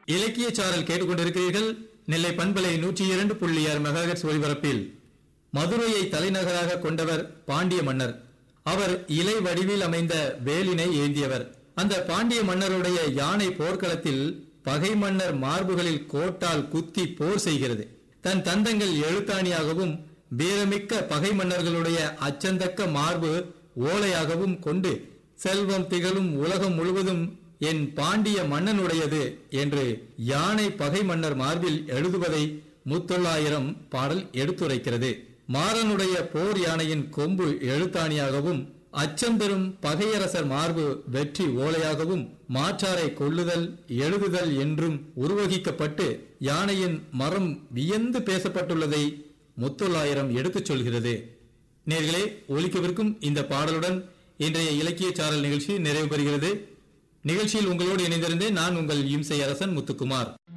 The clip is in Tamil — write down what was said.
இலக்கிய சாரல் கேட்டுக்கொண்டிருக்கிறீர்கள் நெல்லை பண்பலை நூற்றி இரண்டு புள்ளி ஆறு மெகாஹெர்ட்ஸ் ஒலிபரப்பில் மதுரையை தலைநகராக கொண்டவர் பாண்டிய மன்னர் அவர் இலை வடிவில் அமைந்த வேலினை ஏந்தியவர் அந்த பாண்டிய மன்னருடைய யானை போர்க்களத்தில் பகை மன்னர் மார்புகளில் கோட்டால் குத்தி போர் செய்கிறது தன் தந்தங்கள் எழுத்தாணியாகவும் வீரமிக்க பகை மன்னர்களுடைய அச்சந்தக்க மார்பு ஓலையாகவும் கொண்டு செல்வம் திகழும் உலகம் முழுவதும் என் பாண்டிய மன்னனுடையது என்று யானை பகை மன்னர் மார்பில் எழுதுவதை முத்தொள்ளாயிரம் பாடல் எடுத்துரைக்கிறது மாறனுடைய போர் யானையின் கொம்பு எழுத்தாணியாகவும் அச்சம் பெறும் பகையரசர் மார்பு வெற்றி ஓலையாகவும் மாற்றாரை கொள்ளுதல் எழுதுதல் என்றும் உருவகிக்கப்பட்டு யானையின் மரம் வியந்து பேசப்பட்டுள்ளதை முத்தொள்ளாயிரம் எடுத்துச் சொல்கிறது நேர்களே ஒலிக்கவிருக்கும் இந்த பாடலுடன் இன்றைய இலக்கிய சாரல் நிகழ்ச்சி நிறைவு பெறுகிறது நிகழ்ச்சியில் உங்களோடு இணைந்திருந்தேன் நான் உங்கள் இம்சை அரசன் முத்துக்குமார்